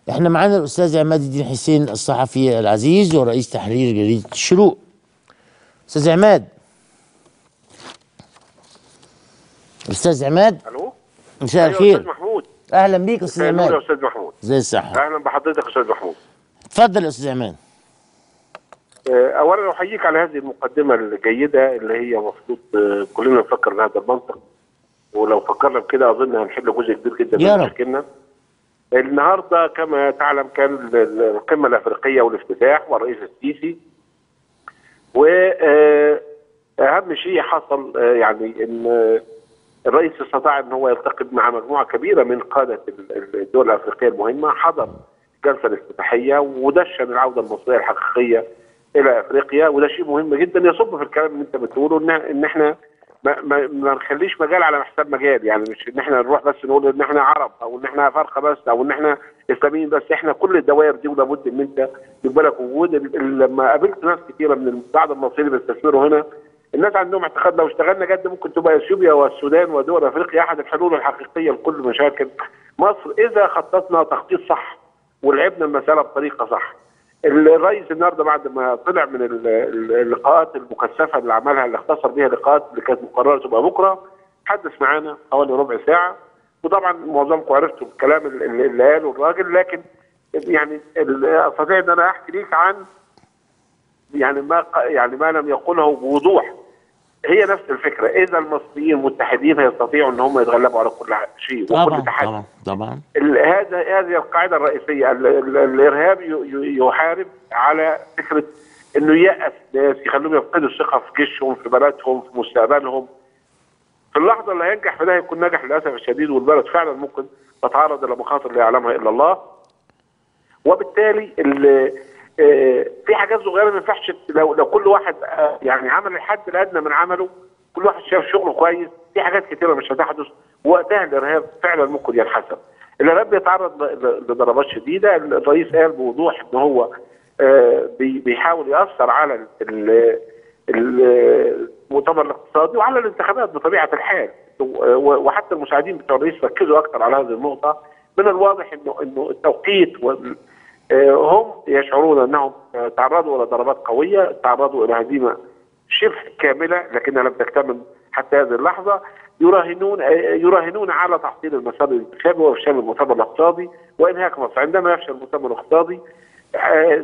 احنا معانا الاستاذ عماد الدين حسين الصحفي العزيز ورئيس تحرير جريده الشروق استاذ عماد استاذ عماد الو مساء أيوة الخير استاذ محمود اهلا بيك استاذ مساء النور يا عماد استاذ محمود زي الصحه اهلا بحضرتك يا استاذ محمود اتفضل يا استاذ عماد آه، اولا احييك على هذه المقدمه الجيده اللي هي المفروض آه، كلنا نفكر بهذا المنطق ولو فكرنا بكده اظن هنحل جزء كبير جدا يا من رب. مشاكلنا النهارده كما تعلم كان ال- ال- القمه الافريقيه والافتتاح والرئيس السيسي واهم شيء حصل آه، يعني ان آه، الرئيس استطاع ان هو يلتقي مع مجموعه كبيره من قاده ال- ال- الدول الافريقيه المهمه حضر الجلسه الافتتاحيه ودشن العوده المصريه الحقيقيه الى افريقيا وده شيء مهم جدا يصب في الكلام اللي انت بتقوله ان ان احنا ما, ما, ما نخليش مجال على حساب مجال يعني مش ان احنا نروح بس نقول ان احنا عرب او ان احنا فرقه بس او ان احنا اسلاميين بس احنا كل الدوائر دي ولابد ان انت يبقى لك وجود ال- ال- لما قابلت ناس كثيره من بعض المصريين اللي بيستثمروا هنا الناس عندهم اعتقاد لو اشتغلنا جد ممكن تبقى اثيوبيا والسودان ودول افريقيا احد الحلول الحقيقيه لكل مشاكل مصر اذا خططنا تخطيط صح ولعبنا المساله بطريقه صح. الرئيس النهارده بعد ما طلع من ال- ال- اللقاءات المكثفه اللي عملها اللي اختصر بيها اللقاءات اللي كانت مقرره تبقى بكره حدث معانا حوالي ربع ساعه وطبعا معظمكم عرفتوا الكلام اللي, اللي قاله الراجل لكن يعني ال- استطيع ان انا احكي ليك عن يعني ما ق- يعني ما لم يقله بوضوح هي نفس الفكره اذا المصريين متحدين هيستطيعوا ان هم يتغلبوا على كل شيء وكل طبعا تحدي طبعا طبعا ال- هذا هذه القاعده الرئيسيه ال- ال- الارهاب ي- ي- يحارب على فكره انه ييأس ناس يخليهم يفقدوا الثقه في جيشهم في بلدهم في مستقبلهم في اللحظه اللي هينجح في ده هيكون ناجح للاسف الشديد والبلد فعلا ممكن تتعرض الى مخاطر لا يعلمها الا الله وبالتالي ال- آه، في حاجات صغيره ما ينفعش لو لو كل واحد آه، يعني عمل الحد الادنى من عمله كل واحد شاف شغله كويس في حاجات كتيره مش هتحدث وقتها الارهاب فعلا ممكن ينحسر. الارهاب بيتعرض ل- ل- لضربات شديده الرئيس قال بوضوح ان هو آه، بي- بيحاول ياثر على ال- ال- ال- المؤتمر الاقتصادي وعلى الانتخابات بطبيعه الحال و- وحتى المساعدين بتوع الرئيس ركزوا اكثر على هذه النقطه من الواضح انه انه التوقيت وال- آه، هم يشعرون انهم آه، تعرضوا الى ضربات قويه تعرضوا الى هزيمه شبه كامله لكنها لم تكتمل حتى هذه اللحظه يراهنون آه، يراهنون على تحصيل المسار الانتخابي وافشال المؤتمر الاقتصادي وانهاك مصر عندما يفشل المؤتمر الاقتصادي آه،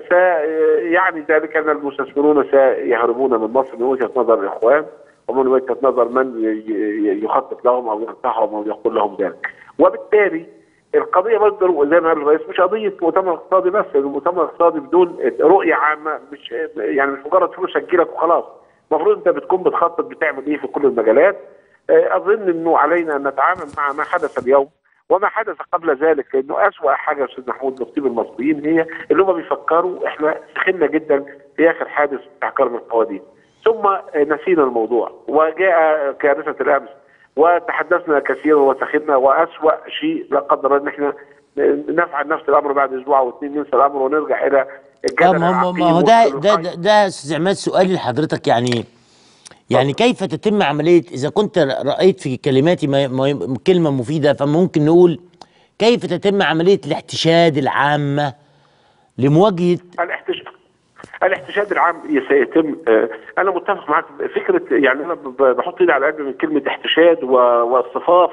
سيعني ذلك ان المستثمرون سيهربون من مصر من وجهه نظر الاخوان ومن وجهه نظر من ي- ي- يخطط لهم او ينصحهم او يقول لهم ذلك وبالتالي القضيه برضه زي ما قال الرئيس مش قضيه مؤتمر اقتصادي بس المؤتمر الاقتصادي بدون رؤيه عامه مش يعني مش مجرد فلوس هتجيلك وخلاص المفروض انت بتكون بتخطط بتعمل ايه في كل المجالات آه، اظن انه علينا ان نتعامل مع ما حدث اليوم وما حدث قبل ذلك لانه اسوأ حاجه يا استاذ محمود بتصيب المصريين هي اللي هم بيفكروا احنا سخنا جدا في اخر حادث بتاع كرم القواديس ثم آه، نسينا الموضوع وجاء كارثه الامس وتحدثنا كثيرا وسخنا واسوأ شيء لا قدر الله ان احنا نفعل نفس الامر بعد اسبوع او اثنين ننسى الامر ونرجع الى اه الجدل ما هو ما العقيم هو ده ده والقيم. ده, ده يا استاذ عماد سؤالي لحضرتك يعني يعني كيف تتم عمليه اذا كنت رايت في كلماتي ما ما كلمه مفيده فممكن نقول كيف تتم عمليه الاحتشاد العامه لمواجهه الاحتشاد الاحتشاد العام سيتم آه، انا متفق معاك فكره يعني انا ب- بحط ايدي على قلب من كلمه احتشاد و- واصطفاف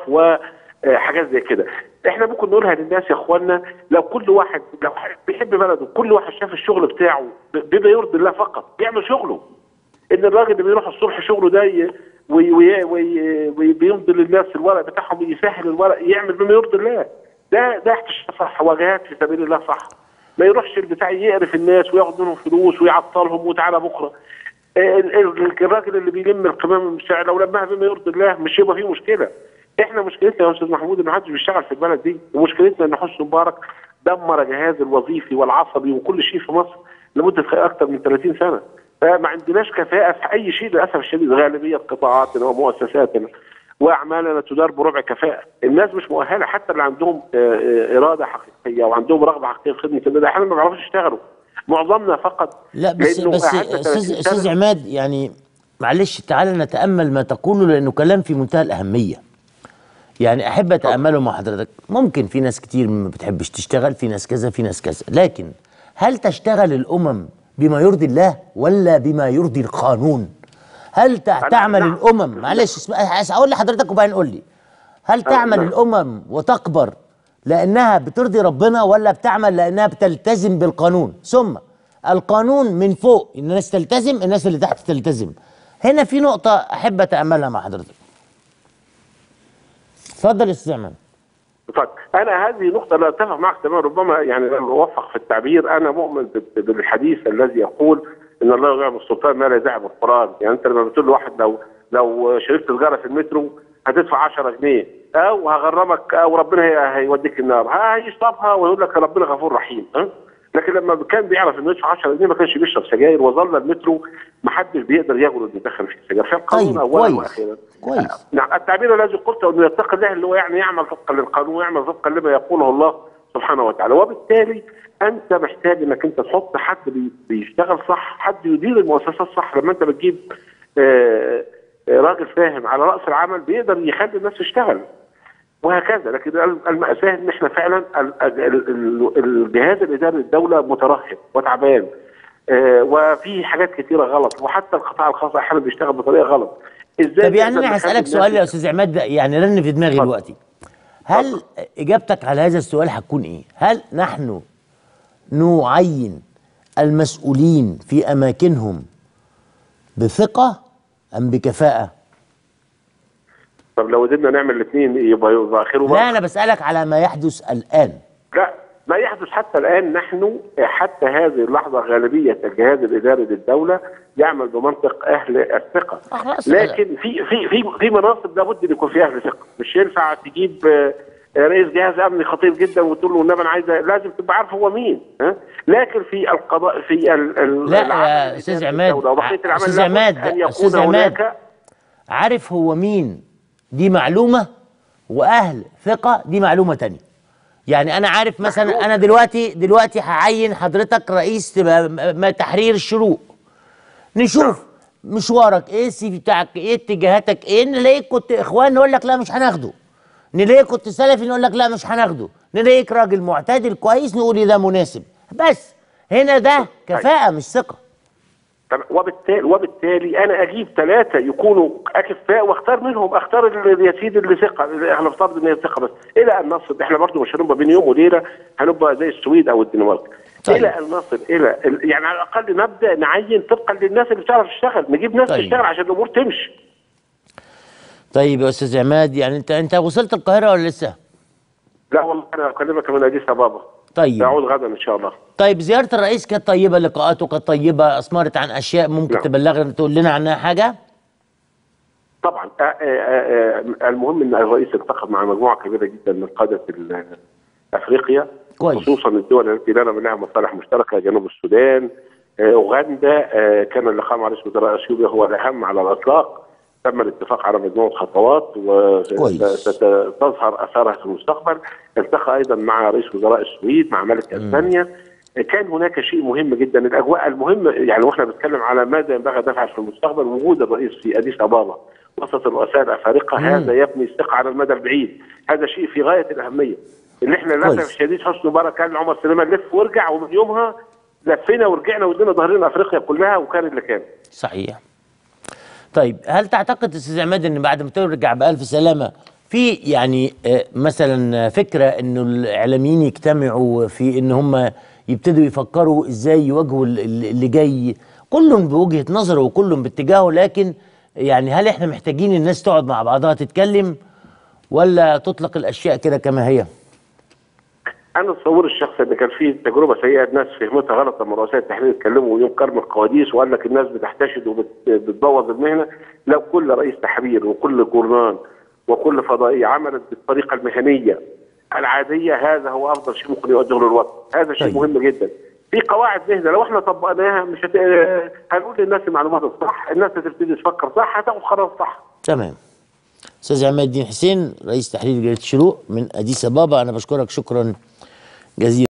وحاجات زي كده احنا ممكن نقولها للناس يا اخوانا لو كل واحد لو واحد بيحب بلده كل واحد شاف الشغل بتاعه ب- بما يرضي الله فقط يعمل شغله ان الراجل اللي بيروح الصبح شغله ده ي- وي- وي- وي- وبيمضي للناس الورق بتاعهم يسهل الورق يعمل بما يرضي الله ده ده احتشاد صح وجهات في سبيل الله صح ما يروحش البتاع يقرف الناس وياخد منهم فلوس ويعطلهم وتعالى بكره ال- ال- الراجل اللي بيلم القمام من الشارع لو لمها بما يرضي الله مش يبقى فيه مشكله احنا مشكلتنا يا استاذ محمود ان محدش بيشتغل في البلد دي ومشكلتنا ان حسني مبارك دمر جهاز الوظيفي والعصبي وكل شيء في مصر لمده اكثر من 30 سنه فما عندناش كفاءه في اي شيء للاسف الشديد غالبيه قطاعاتنا ومؤسساتنا واعمالنا تدار بربع كفاءه، الناس مش مؤهله حتى اللي عندهم آه، آه، اراده حقيقيه وعندهم رغبه حقيقيه في خدمه البلد احيانا ما بيعرفوش يشتغلوا معظمنا فقط لا بس لأنه بس قعدنا 30 استاذ سنة. استاذ عماد يعني معلش تعالى نتامل ما تقوله لانه كلام في منتهى الاهميه يعني احب اتامله مع حضرتك ممكن في ناس كتير ما بتحبش تشتغل في ناس كذا في ناس كذا لكن هل تشتغل الامم بما يرضي الله ولا بما يرضي القانون هل تع- تعمل نعم. الامم معلش اسم- أس- اقول لحضرتك وبعدين قول لي هل تعمل نعم. الامم وتكبر لانها بترضي ربنا ولا بتعمل لانها بتلتزم بالقانون ثم القانون من فوق الناس تلتزم الناس اللي تحت تلتزم هنا في نقطة أحب أتأملها مع حضرتك اتفضل يا استاذ عماد طيب انا هذه نقطه لا اتفق معك تماما ربما يعني لم اوفق في التعبير انا مؤمن بال- بالحديث الذي يقول ان الله يعلم السلطان ما لا يدعي بالقران يعني انت لما بتقول لواحد لو لو شربت سيجاره في المترو هتدفع 10 جنيه او هغرمك او ربنا هي- هيوديك النار ها- هيشربها ويقول لك ربنا غفور رحيم ها لكن لما كان بيعرف انه يدفع 10 جنيه ما كانش بيشرب سجاير وظل المترو ما حدش بيقدر يجرؤ انه يدخل فيه سجاير فالقانون طيب، اولا كويس. واخيرا كويس. نعم التعبير الذي قلته انه يتقي الله اللي هو يعني يعمل طبقا للقانون ويعمل طبقا لما يقوله الله سبحانه وتعالى وبالتالي انت محتاج انك انت تحط حد بي- بيشتغل صح حد يدير المؤسسات صح لما انت بتجيب آه، آه، راجل فاهم على راس العمل بيقدر يخلي الناس تشتغل وهكذا لكن المأساة ان احنا فعلا ال- ال- ال- الجهاز الاداري للدوله مترهب وتعبان آه، وفي حاجات كثيره غلط وحتى القطاع الخاص احيانا بيشتغل بطريقه غلط ازاي طب يعني نقدر انا نخلي هسالك الناس سؤال يا استاذ عماد ده يعني رن في دماغي اتفضل. دلوقتي هل اجابتك على هذا السؤال هتكون ايه هل نحن نعين المسؤولين في اماكنهم بثقه ام بكفاءه طب لو قدرنا نعمل الاثنين يبقى يبقى خير لا وبركه انا بسالك على ما يحدث الان لا ما يحدث حتى الان نحن حتى هذه اللحظه غالبيه الجهاز الاداري للدوله يعمل بمنطق اهل الثقه آه، خلاص. لكن في في في في مناصب لابد ان يكون فيها اهل ثقه مش ينفع تجيب آه، رئيس جهاز امني خطير جدا وتقول له انما انا عايز لازم تبقى عارف هو مين ها لكن في القضاء في ال ال لا، العمل يا الإداري أستاذ للدولة عماد، وبقيه العمل أستاذ لابد عماد، ان يكون أستاذ عماد. هناك عارف هو مين دي معلومه واهل ثقه دي معلومه تانية يعني انا عارف مثلا انا دلوقتي دلوقتي هعين حضرتك رئيس تبقى م- م- تحرير الشروق نشوف مشوارك ايه السي في بتاعك ايه اتجاهاتك ايه نلاقيك كنت اخوان نقول لك لا مش هناخده نلاقيك كنت سلفي نقول لك لا مش هناخده نلاقيك راجل معتدل كويس نقول إيه ده مناسب بس هنا ده كفاءة مش ثقة طب وبالتالي وبالتالي انا اجيب ثلاثه يكونوا اكفاء واختار منهم اختار اللي يا سيدي اللي ثقه اللي احنا نفترض ان هي ثقه بس الى ان نصل احنا برضه مش هنبقى بين يوم وليله هنبقى زي السويد او الدنمارك طيب. الى ان نصل الى ال- يعني على الاقل نبدا نعين طبقا للناس اللي بتعرف تشتغل نجيب ناس طيب. تشتغل عشان الامور تمشي طيب يا استاذ عماد يعني انت انت وصلت القاهرة ولا لسه؟ لا والله انا اكلمك من اديس ابابا طيب ساعود غدا ان شاء الله طيب زيارة الرئيس كانت طيبة لقاءاته كانت طيبة أثمرت عن أشياء ممكن نعم. تبلغنا تقول لنا عنها حاجة؟ طبعا آه، آه، آه، المهم ان الرئيس التقى مع مجموعه كبيره جدا من قاده ال- افريقيا كويس. خصوصا الدول التي لنا منها مصالح مشتركه جنوب السودان آه، اوغندا آه، كان اللقاء مع رئيس وزراء اثيوبيا هو الاهم على الاطلاق تم الاتفاق على مجموعه خطوات كويس. وستظهر اثارها في المستقبل التقى ايضا مع رئيس وزراء السويد مع ملك اسبانيا كان هناك شيء مهم جدا الاجواء المهمه يعني واحنا بنتكلم على ماذا ينبغي دفع في المستقبل وجود الرئيس في اديس ابابا وسط الرؤساء الافارقه هذا يبني الثقه على المدى البعيد هذا شيء في غايه الاهميه اللي احنا للاسف كويس. الشديد حسني مبارك كان عمر سليمان لف وارجع ومن يومها لفينا ورجعنا ودينا ظهرنا افريقيا كلها وكان اللي كان صحيح طيب هل تعتقد استاذ عماد ان بعد ما ترجع بألف سلامة في يعني آه، مثلا فكرة انه الاعلاميين يجتمعوا في ان هم يبتدوا يفكروا ازاي يواجهوا ال- ال- اللي جاي كل بوجهة نظره وكل باتجاهه لكن يعني هل احنا محتاجين الناس تقعد مع بعضها تتكلم ولا تطلق الاشياء كده كما هي انا تصور الشخص ان كان في تجربه سيئه الناس فهمتها غلط لما رؤساء التحرير اتكلموا يوم كرم القواديس وقال لك الناس بتحتشد وبتبوظ المهنه لو كل رئيس تحرير وكل جورنان وكل فضائيه عملت بالطريقه المهنيه العاديه هذا هو افضل شيء ممكن يؤديه للوطن هذا شيء طيب. مهم جدا في قواعد مهنه لو احنا طبقناها مش هت... هنقول للناس المعلومات الصح الناس هتبتدي تفكر صح هتاخد قرار صح تمام استاذ عماد الدين حسين رئيس تحرير جريده الشروق من اديس ابابا انا بشكرك شكرا جزيلا